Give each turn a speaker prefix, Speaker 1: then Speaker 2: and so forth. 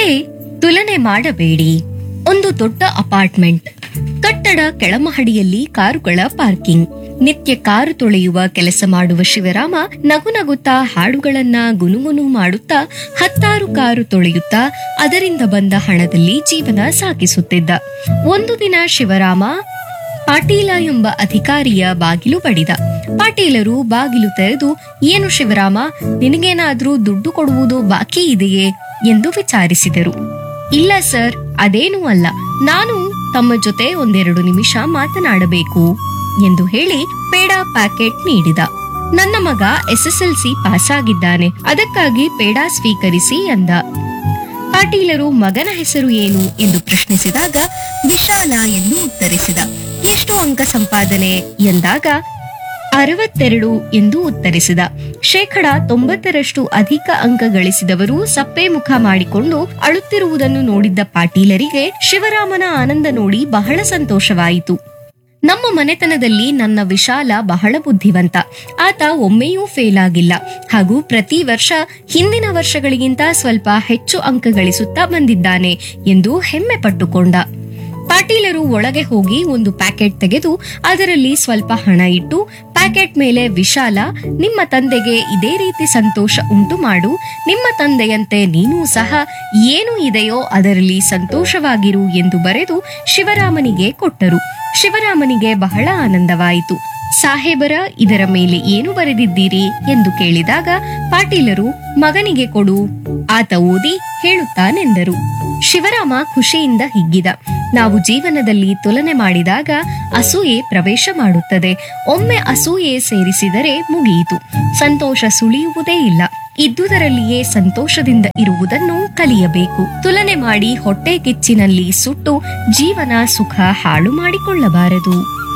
Speaker 1: ಹೇ ತುಲನೆ ಮಾಡಬೇಡಿ ಒಂದು ದೊಡ್ಡ ಅಪಾರ್ಟ್ಮೆಂಟ್ ಕಟ್ಟಡ ಕೆಳಮಹಡಿಯಲ್ಲಿ ಕಾರುಗಳ ಪಾರ್ಕಿಂಗ್ ನಿತ್ಯ ಕಾರು ತೊಳೆಯುವ ಕೆಲಸ ಮಾಡುವ ಶಿವರಾಮ ನಗು ನಗುತ್ತಾ ಹಾಡುಗಳನ್ನ ಗುನುಗುನು ಮಾಡುತ್ತಾ ಹತ್ತಾರು ಕಾರು ತೊಳೆಯುತ್ತಾ ಅದರಿಂದ ಬಂದ ಹಣದಲ್ಲಿ ಜೀವನ ಸಾಗಿಸುತ್ತಿದ್ದ ಒಂದು ದಿನ ಶಿವರಾಮ ಪಾಟೀಲ ಎಂಬ ಅಧಿಕಾರಿಯ ಬಾಗಿಲು ಬಡಿದ ಪಾಟೀಲರು ಬಾಗಿಲು ತೆರೆದು ಏನು ಶಿವರಾಮ ನಿನಗೇನಾದ್ರೂ ದುಡ್ಡು ಕೊಡುವುದು ಬಾಕಿ ಇದೆಯೇ ಎಂದು ವಿಚಾರಿಸಿದರು ಇಲ್ಲ ಸರ್ ಅದೇನೂ ಅಲ್ಲ ನಾನು ತಮ್ಮ ಜೊತೆ ಒಂದೆರಡು ನಿಮಿಷ ಮಾತನಾಡಬೇಕು ಎಂದು ಹೇಳಿ ಪೇಡ ಪ್ಯಾಕೆಟ್ ನೀಡಿದ ನನ್ನ ಮಗ ಎಸ್ಎಸ್ಎಲ್ಸಿ ಪಾಸ್ ಆಗಿದ್ದಾನೆ ಅದಕ್ಕಾಗಿ ಪೇಡ ಸ್ವೀಕರಿಸಿ ಎಂದ ಪಾಟೀಲರು ಮಗನ ಹೆಸರು ಏನು ಎಂದು ಪ್ರಶ್ನಿಸಿದಾಗ ವಿಶಾಲ ಎಂದು ಉತ್ತರಿಸಿದ ಎಷ್ಟು ಅಂಕ ಸಂಪಾದನೆ ಎಂದಾಗ ಅರವತ್ತೆರಡು ಎಂದು ಉತ್ತರಿಸಿದ ಶೇಕಡ ತೊಂಬತ್ತರಷ್ಟು ಅಧಿಕ ಅಂಕ ಗಳಿಸಿದವರು ಸಪ್ಪೆ ಮುಖ ಮಾಡಿಕೊಂಡು ಅಳುತ್ತಿರುವುದನ್ನು ನೋಡಿದ್ದ ಪಾಟೀಲರಿಗೆ ಶಿವರಾಮನ ಆನಂದ ನೋಡಿ ಬಹಳ ಸಂತೋಷವಾಯಿತು ನಮ್ಮ ಮನೆತನದಲ್ಲಿ ನನ್ನ ವಿಶಾಲ ಬಹಳ ಬುದ್ಧಿವಂತ ಆತ ಒಮ್ಮೆಯೂ ಫೇಲ್ ಆಗಿಲ್ಲ ಹಾಗೂ ಪ್ರತಿ ವರ್ಷ ಹಿಂದಿನ ವರ್ಷಗಳಿಗಿಂತ ಸ್ವಲ್ಪ ಹೆಚ್ಚು ಅಂಕ ಗಳಿಸುತ್ತಾ ಬಂದಿದ್ದಾನೆ ಎಂದು ಹೆಮ್ಮೆ ಪಟ್ಟುಕೊಂಡ ಪಾಟೀಲರು ಒಳಗೆ ಹೋಗಿ ಒಂದು ಪ್ಯಾಕೆಟ್ ತೆಗೆದು ಅದರಲ್ಲಿ ಸ್ವಲ್ಪ ಹಣ ಇಟ್ಟು ಪ್ಯಾಕೆಟ್ ಮೇಲೆ ವಿಶಾಲ ನಿಮ್ಮ ತಂದೆಗೆ ಇದೇ ರೀತಿ ಸಂತೋಷ ಉಂಟು ಮಾಡು ನಿಮ್ಮ ತಂದೆಯಂತೆ ನೀನೂ ಸಹ ಏನು ಇದೆಯೋ ಅದರಲ್ಲಿ ಸಂತೋಷವಾಗಿರು ಎಂದು ಬರೆದು ಶಿವರಾಮನಿಗೆ ಕೊಟ್ಟರು ಶಿವರಾಮನಿಗೆ ಬಹಳ ಆನಂದವಾಯಿತು ಸಾಹೇಬರ ಇದರ ಮೇಲೆ ಏನು ಬರೆದಿದ್ದೀರಿ ಎಂದು ಕೇಳಿದಾಗ ಪಾಟೀಲರು ಮಗನಿಗೆ ಕೊಡು ಆತ ಓದಿ ಹೇಳುತ್ತಾನೆಂದರು ಶಿವರಾಮ ಖುಷಿಯಿಂದ ಹಿಗ್ಗಿದ ನಾವು ಜೀವನದಲ್ಲಿ ತುಲನೆ ಮಾಡಿದಾಗ ಅಸೂಯೆ ಪ್ರವೇಶ ಮಾಡುತ್ತದೆ ಒಮ್ಮೆ ಅಸೂಯೆ ಸೇರಿಸಿದರೆ ಮುಗಿಯಿತು ಸಂತೋಷ ಸುಳಿಯುವುದೇ ಇಲ್ಲ ಇದ್ದುದರಲ್ಲಿಯೇ ಸಂತೋಷದಿಂದ ಇರುವುದನ್ನು ಕಲಿಯಬೇಕು ತುಲನೆ ಮಾಡಿ ಹೊಟ್ಟೆ ಕಿಚ್ಚಿನಲ್ಲಿ ಸುಟ್ಟು ಜೀವನ ಸುಖ ಹಾಳು ಮಾಡಿಕೊಳ್ಳಬಾರದು